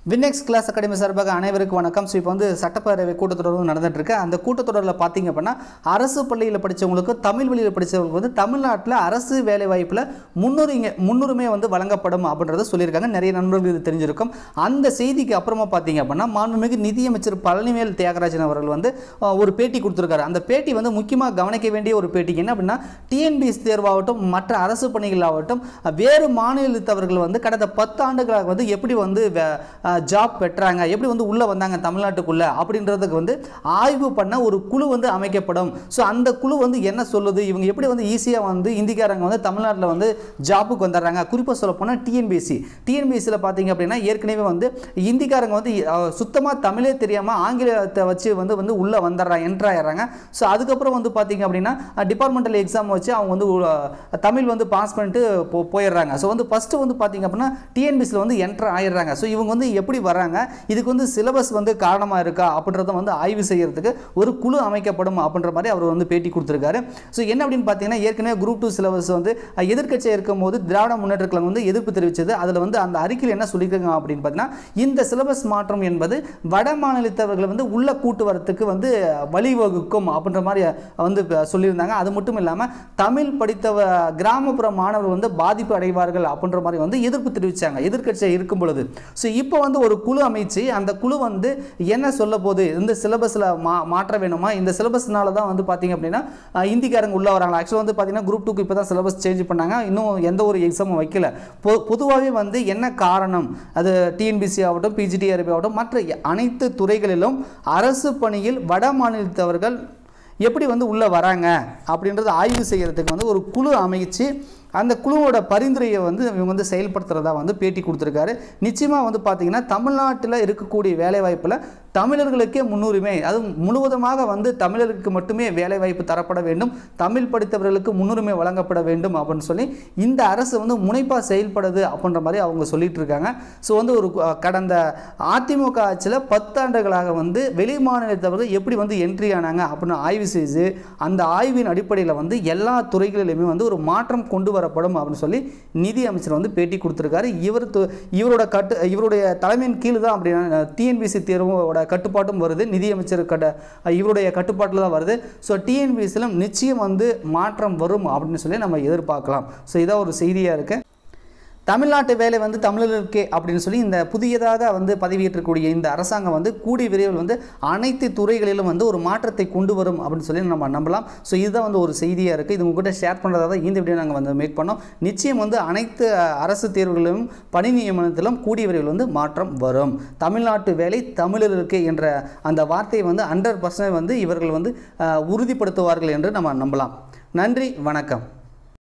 வின்னெக்ஸ் class academy சார்பாக அனைவருக்கும் வணக்கம் ஸோ இப்போ வந்து சட்டப்பேரவை கூட்டத்தொடர் வந்து நடந்துட்டு இருக்கு அந்த கூட்டத்தொடரில் பார்த்தீங்க அப்படின்னா அரசு பள்ளியில் படித்தவங்களுக்கு தமிழ் வழியில் படித்தவங்களுக்கு வந்து தமிழ்நாட்டில் அரசு வேலைவாய்ப்பில் முன்னுரிமை முன்னுரிமை வந்து வழங்கப்படும் அப்படின்றத சொல்லியிருக்காங்க நிறைய நண்பர்கள் இது தெரிஞ்சிருக்கும் அந்த செய்திக்கு அப்புறமா பார்த்தீங்க அப்படின்னா மாண்புமிகு நிதியமைச்சர் பழனிவேல் தியாகராஜன் அவர்கள் வந்து அஹ், ஒரு பேட்டி கொடுத்துருக்காரு அந்த பேட்டி வந்து முக்கியமாக கவனிக்க வேண்டிய ஒரு பேட்டி என்ன அப்படின்னா டிஎன்பிஎஸ் தேர்வாகட்டும் மற்ற அரசு பணிகள் ஆகட்டும் அஹ், வேறு மாநிலத்தவர்கள் வந்து கடந்த பத்து ஆண்டுகளாக வந்து எப்படி வந்து ஜாப் பெற்றாங்க எப்படி வந்து உள்ளே வந்தாங்க தமிழ்நாட்டுக்குள்ளே அப்படின்றதுக்கு வந்து ஆய்வு பண்ண ஒரு குழு வந்து அமைக்கப்படும் ஸோ அந்த குழு வந்து என்ன சொல்லுது இவங்க எப்படி வந்து ஈஸியாக வந்து இந்திக்காரங்க வந்து தமிழ்நாட்டில் வந்து ஜாப்புக்கு வந்துடுறாங்க குறிப்பாக சொல்ல போனால் டிஎன்பிஎஸ்சி டிஎன்பிஎஸ்சியில் பார்த்தீங்க அப்படின்னா ஏற்கனவே வந்து இந்திக்காரங்க வந்து சுத்தமாக தமிழே தெரியாமல் ஆங்கிலத்தை வச்சு வந்து வந்து உள்ளே வந்துடுறாங்க என்ட்ரு ஆயிடுறாங்க ஸோ அதுக்கப்புறம் வந்து பார்த்தீங்க அப்படின்னா டிபார்ட்மெண்டல் எக்ஸாம் வச்சு அவங்க வந்து உ- தமிழ் வந்து பாஸ் பண்ணிட்டு போ போயிடுறாங்க ஸோ வந்து ஃபஸ்ட்டு வந்து பார்த்தீங்க அப்படின்னா டிஎன்பிஎஸ்சியில் வந்து என்ட்ரு ஆயிடுறாங்க ஸோ இவங்க வந்து எப்படி வர்றாங்க இதுக்கு வந்து சிலபஸ் வந்து காரணமாக இருக்கா அப்படின்றத வந்து ஆய்வு செய்யறதுக்கு ஒரு குழு அமைக்கப்படும் அப்படின்ற மாதிரி அவர் வந்து பேட்டி கொடுத்துருக்காரு ஸோ என்ன அப்படின்னு பார்த்தீங்கன்னா ஏற்கனவே குரூப் டூ சிலபஸ் வந்து எதிர்க்கட்சியாக இருக்கும்போது திராவிட முன்னேற்ற கழகம் வந்து எதிர்ப்பு தெரிவித்தது அதில் வந்து அந்த அறிக்கையில் என்ன சொல்லியிருக்காங்க அப்படின்னு பார்த்தீங்கன்னா இந்த சிலபஸ் மாற்றம் என்பது வட மாநிலத்தவர்களை வந்து உள்ள கூட்டு வரத்துக்கு வந்து வழிவகுக்கும் அப்படின்ற மாதிரி வந்து சொல்லியிருந்தாங்க அது மட்டும் இல்லாமல் தமிழ் படித்த கிராமப்புற மாணவர்கள் வந்து பாதிப்பு அடைவார்கள் அப்படின்ற மாதிரி வந்து எதிர்ப்பு தெரிவித்தாங்க எதிர்க்கட்சியாக இருக்கும் பொழுது ஸோ இப்போ வந்து ஒரு குழு அமைச்சு அந்த குழு வந்து என்ன சொல்ல போகுது இந்த சிலபஸில் மா மாற்ற வேணுமா இந்த சிலபஸ்னால தான் வந்து பார்த்தீங்க அப்படின்னா அஹ், ஹிந்திக்காரங்க உள்ளே வராங்க ஆக்சுவலாக வந்து பார்த்தீங்கன்னா குரூப் டூக்கு இப்போ தான் சிலபஸ் சேஞ்ச் பண்ணாங்க இன்னும் எந்த ஒரு எக்ஸாமும் வைக்கல பொ பொதுவாகவே வந்து என்ன காரணம் அது டிஎன்பிசி ஆகட்டும் பிஜிடிஆர்பி ஆகட்டும் மற்ற அனைத்து துறைகளிலும் அரசு பணியில் வட மாநிலத்தவர்கள் எப்படி வந்து உள்ளே வராங்க அப்படின்றத ஆய்வு செய்கிறதுக்கு வந்து ஒரு குழு அமைச்சு அந்த குழுவோட பரிந்துரையை வந்து இவங்க வந்து செயல்படுத்துகிறதா வந்து பேட்டி கொடுத்துருக்காரு நிச்சயமாக வந்து பார்த்தீங்கன்னா தமிழ்நாட்டில் இருக்கக்கூடிய வேலைவாய்ப்பில் தமிழர்களுக்கே முன்னுரிமை அது முழுவதுமாக வந்து தமிழருக்கு மட்டுமே வேலைவாய்ப்பு தரப்பட வேண்டும் தமிழ் படித்தவர்களுக்கு முன்னுரிமை வழங்கப்பட வேண்டும் அப்படின்னு சொல்லி இந்த அரசு வந்து முனைப்பாக செயல்படுது அப்படின்ற மாதிரி அவங்க சொல்லிட்டு இருக்காங்க ஸோ வந்து ஒரு கு- கடந்த அதிமுக ஆட்சியில் பத்தாண்டுகளாக வந்து வெளி மாநிலத்தவர்கள் எப்படி வந்து என்ட்ரி ஆனாங்க அப்படின்னு ஆய்வு செய்து அந்த ஆய்வின் அடிப்படையில் வந்து எல்லா துறைகளிலுமே வந்து ஒரு மாற்றம் கொண்டு வரப்படும் அப்படின்னு சொல்லி நிதி அமைச்சர் வந்து பேட்டி கொடுத்துருக்காரு இவர் து- இவரோட கட்டு இவருடைய தலைமையின் கீழ் தான் அப்படின்னா டிஎன்பிசி தேர்வோட கட்டுப்பாட்டும் வருது நிதியமைச்சர் கட்ட இவருடைய கட்டுப்பாட்டில் தான் வருது ஸோ டிஎன்பிசியிலும் நிச்சயம் வந்து மாற்றம் வரும் அப்படின்னு சொல்லி நம்ம எதிர்பார்க்கலாம் ஸோ இதான் ஒரு செய்தியாக இருக்குது தமிழ்நாட்டு வேலை வந்து தமிழர்களுக்கே அப்படின்னு சொல்லி இந்த புதியதாக வந்து பதவியேற்றக்கூடிய இந்த அரசாங்கம் வந்து கூடிய விரைவில் வந்து அனைத்து துறைகளிலும் வந்து ஒரு மாற்றத்தை கொண்டு வரும் அப்படின்னு சொல்லி நம்ம நம்பலாம் ஸோ இதுதான் வந்து ஒரு செய்தியாக இருக்குது இது உங்ககிட்ட ஷேர் பண்ணுறதா தான் இந்த வீடியோ நாங்கள் வந்து மேக் பண்ணோம் நிச்சயம் வந்து அனைத்து அஹ், அரசு தேர்வுகளிலும் பணி நியமனத்திலும் கூடிய விரைவில் வந்து மாற்றம் வரும் தமிழ்நாட்டு வேலை தமிழர்களுக்கே என்ற அந்த வார்த்தையை வந்து ஹண்ட்ரட் பர்சன்ட் வந்து இவர்கள் வந்து அஹ், உறுதிப்படுத்துவார்கள் என்று நம்ம நம்பலாம் நன்றி வணக்கம்